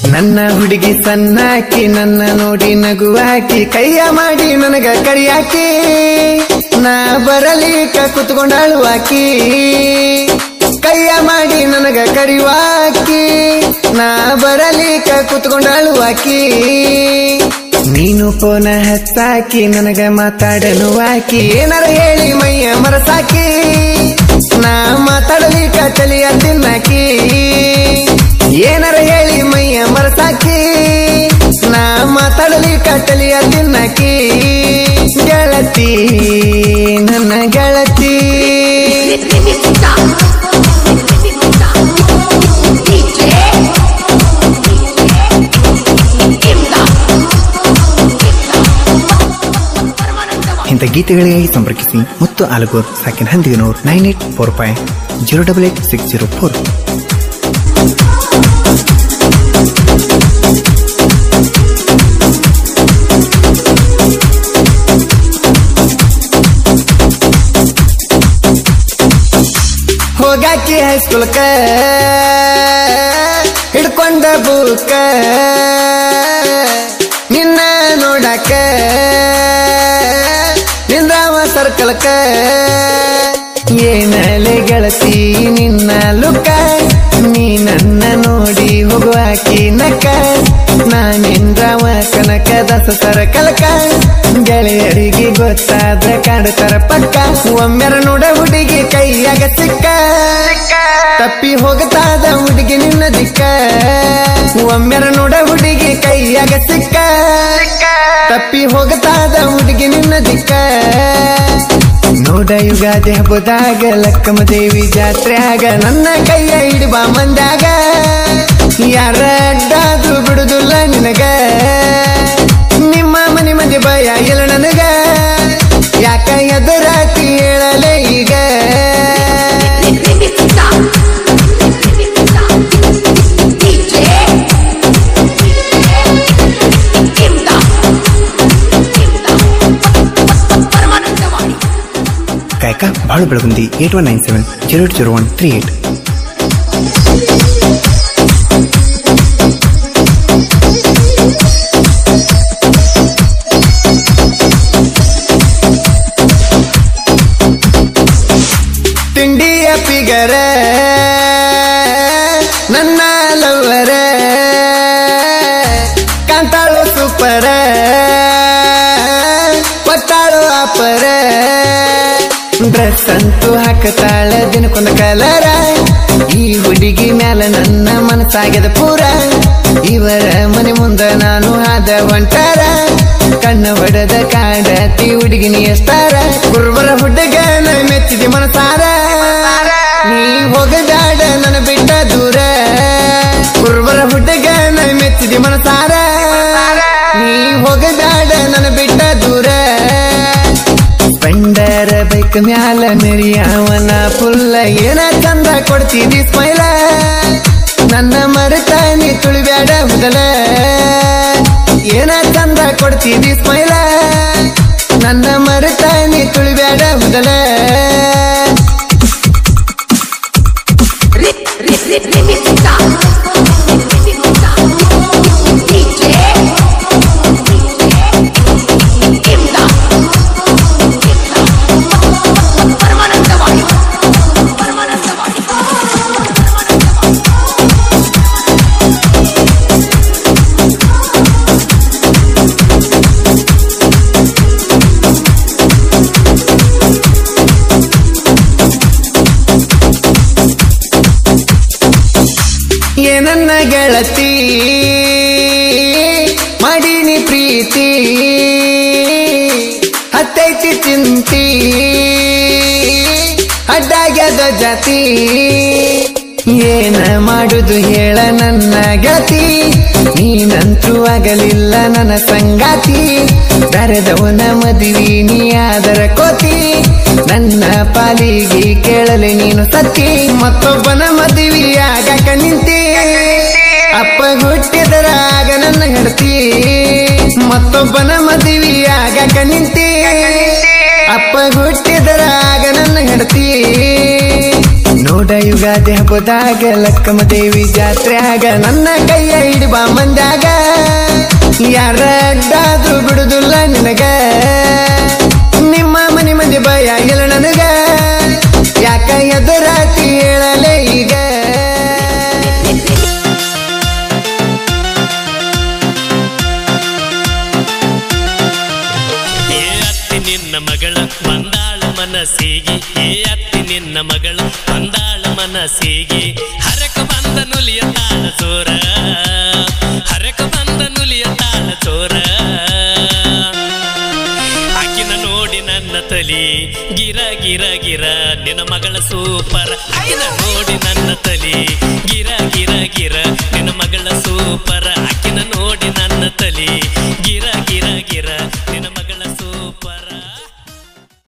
ನನ್ನ ಹುಡುಗಿ ಸಣ್ಣಾಕಿ ನನ್ನ ನೋಡಿ ನಗುವಾಕಿ ಕೈಯ ಮಾಡಿ ನನಗ ಕರಿಯಾಕಿ ನಾ ಬರಲಿಕ ಕುತ್ಕೊಂಡಾಳು ಆಕಿ ಕೈಯ ಮಾಡಿ ನನಗ ಕರಿವಾಕಿ ನಾ ಬರಲಿಕ ಕುತ್ಕೊಂಡಾಳು ಆಕಿ ನೀನು ಪೋನ ಹಚ್ಚಾಕಿ ನನಗ ಮಾತಾಡಲು ಆಕಿ ಏನಾರ ಹೇಳಿ ಮೈಯ ಮರಸಾಕಿ ನಾ ಮಾತಾಡಲಿಕ ತಲಿಯ ತಿನ್ನಾಕಿ ಏನಾರ ಹೇಳಿ ಮೈಯ ಮರಸಾಕಿ ನಾ ಮಾತಾಡಲಿಕ ತಲಿಯ ತಿನ್ನಾಕಿ ಗೆಳತಿ ನನ್ನ ಗೆಳತಿ ಇಂಥ ಗೀತೆಗಳಿಗಾಗಿ ಸಂಪರ್ಕಿಸಿ ಮುತ್ತು ಆಲಗೂರ್ ಸಾಕಿನ Handiganur nine eight four five zero double eight six zero four ಹೋಗಾಕಿ ಹೈಸ್ಕೂಲ್ಕ ಹಿಡ್ಕೊಂಡ ಬೂಕ ನಿನ್ನ ನೋಡಾಕ ನಿಂದ್ರಾವ ಸರ್ಕಲ್ಕ ಏನಲೆ ಗೆಳತಿ ನಿನ್ನ ಲುಕ್ಕ ನೀ ನನ್ನ ನೋಡಿ ಹೋಗುವಾಕಿ ನಕ್ಕ ನಾನಿಂದ್ರಾವ ಕನಕ ದಸ ಸರ್ಕಲ್ಕ ಗೆಳೆಯರಿಗೆ ಗೊತ್ತಾದ ಕಾಡುತ್ತರ ಪಕ್ಕ ಒಮ್ಮೆರ ನೋಡ ಹುಡುಗಿ ಕೈಯಾಗ ಸಿಕ್ಕ ತಪ್ಪಿ ಹೋಗತಾದ ಹುಡುಗಿ ನಿನ್ನ ದಿಕ್ಕ ಒಮ್ಮೆರ ನೋಡ ಹುಡುಗಿ ಕೈಯಾಗ ಸಿಕ್ಕ ತಪ್ಪಿ ಹೋಗತಾದ ಹುಡುಗಿ ನಿನ್ನ ದಿಕ್ಕ ನೋಡ ಯುಗಾದಿ ಹಬ್ಬದಾಗ ಲಕ್ಕಮ್ಮ ದೇವಿ ಜಾತ್ರೆಯಾಗ ನನ್ನ ಕೈಯ ಹಿಡಿಬಾ ಮಂದ್ಯಾಗ ಯಾರ ಅಡ್ಡಾದ್ರು ಬಿಡುದಿಲ್ಲ ನಿನಗ ನಿಮ್ಮ ಮನೆ ಮಂದಿ ಭಯ ಇಲ್ಲ ನನಗ ಯಾಕ ಎದುರಾತಿ ಹೇಳಲೆ ಈಗ ಕಾಯಕ Balu Belagundi eight one nine seven zero eight zero one three eight ತಿಂಡಿಯ ಪಿಗರ ನನ್ನ ಲವರ ಕಾಂತಾಳು ಸೂಪರ ಕೊಟ್ಟಾಳು ಅಪರ ಡ್ರೆಸ್ ಅಂತೂ ಹಾಕತಾಳ ದಿನಕ್ಕೊಂದು ಕಲರ ಈ ಹುಡುಗಿ ಮ್ಯಾಲ ನನ್ನ ಮನಸ್ಸಾಗ್ಯದ ಪೂರ ಇವರ ಮನೆ ಮುಂದ ನಾನು ಆದ ಹೊಂಟಾರ ಕಣ್ಣ ಹೊಡೆದ ಕಾಡತಿ ಹುಡುಗಿನ ಎಷ್ಟಾರ ಕುರ್ಬರ ಹುಡುಗನ ಮೆಚ್ಚಿದಿ ಮನಸಾರ ನೀ ಹೋಗದಾಡ ನನ್ನ ಬಿಟ್ಟ ದೂರ ಕುರ್ಬರ ಹುಡುಗನ ಮೆಚ್ಚಿದಿ ಮನಸಾರ ನೀ ಹೋಗದಾಡ ನನ್ನ ಬಿಟ್ಟ ದೂರ ಸ್ಪೆಂಡರ ಬೈಕ್ ಮ್ಯಾಲ ಮೆರಿಯಾವನ ಫುಲ್ಲ ಏನ ಚಂದ ಕೊಡ್ತಿದಿ ಸ್ಮೈಲ ನನ್ನ ಮರೆತ ನೀ ತುಳಿಬ್ಯಾಡ ಹುದಲ ಏನ ಚಂದ ಕೊಡ್ತಿದಿ ಸ್ಮೈಲ ನನ್ನ ಮರೆತ ನೀ ತುಳಿಬ್ಯಾಡ ಹುದಲ ಏನನ್ನ ಗೆಳತಿ ಮಾಡೀನಿ ಪ್ರೀತಿ ಹತ್ತೈತಿ ಚಿಂತಿ ಅಡ್ಡಾಗ್ಯದ ಜಾತಿ ಏನ ಮಾಡುದು ಹೇಳ ನನ್ನ ಗತಿ ನೀನಂತೂ ಆಗಲಿಲ್ಲ ನನ್ನ ಸಂಗಾತಿ ದರದವನ ಮದುವೆ ನೀ ಆದರ ಕೋತಿ ನನ್ನ ಪಾಲಿಗೆ ಕೇಳಲೆ ನೀನು ಸತ್ತಿ ಮತ್ತೊಬ್ಬನ ಮದುವೆ ಆಗಕ ನಿಂತಿ ಅಪ್ಪ ಹುಟ್ಟಿದರಾಗ ನನ್ನ ಹೆಡ್ತಿ ಮತ್ತೊಬ್ಬನ ಮದುವೆ ಆಗಕ ನಿಂತಿ ಅಪ್ಪ ಹುಟ್ಟಿದರಾಗ ನನ್ನ ಹೆಡ್ತಿ ನೋಡ ಯುಗಾದಿ ಹಬ್ಬದಾಗ ಲಕ್ಕಮ್ಮ ದೇವಿ ಜಾತ್ರ್ಯಾಗ ನನ್ನ ಕೈಯ ಹಿಡಿಬಾ ಮಂದ್ಯಾಗ ಯಾರ ಅಡ್ಡಾದ್ರೂ ಬಿಡುದಿಲ್ಲ ನಿನಗ ನಿಮ್ಮ ಮನೆ ಮಂದಿ ಭಯ ಇಲ್ಲ ನನಗ ಯಾಕ ಎದುರಾತಿ ಹೇಳಲೇ ಈಗ ಏ ಅತ್ತಿ ನಿನ್ನ ಮಗಳ ಬಂದಾಳ ಮನಸ್ಸಿಗೆ ಏ ಅತ್ತಿ ನಿನ್ನ ಮಗಳ ಬಂದಾಳ ಮನಸ್ಸಿಗೆ ಹರಕ ಬಂದ ನುಲಿಯ ತಾಳ ಚೋರ ಹರಕ ಬಂದ ನುಲಿಯ ತಾಳ ಚೋರ ಆಕಿನ ನೋಡಿ ನನ್ನ ತಲಿ ಗಿರ ಗಿರ ಗಿರ ನಿನ್ನ ಮಗಳ ಸೂಪರ್ ಆಕಿನ ನೋಡಿ ನನ್ನ ತಲಿ ಗಿರ ಗಿರ ಗಿರ ನಿನ್ನ ಮಗಳ ಸೂಪರ್ ಆಕಿನ ನೋಡಿ ನನ್ನ ತಲಿ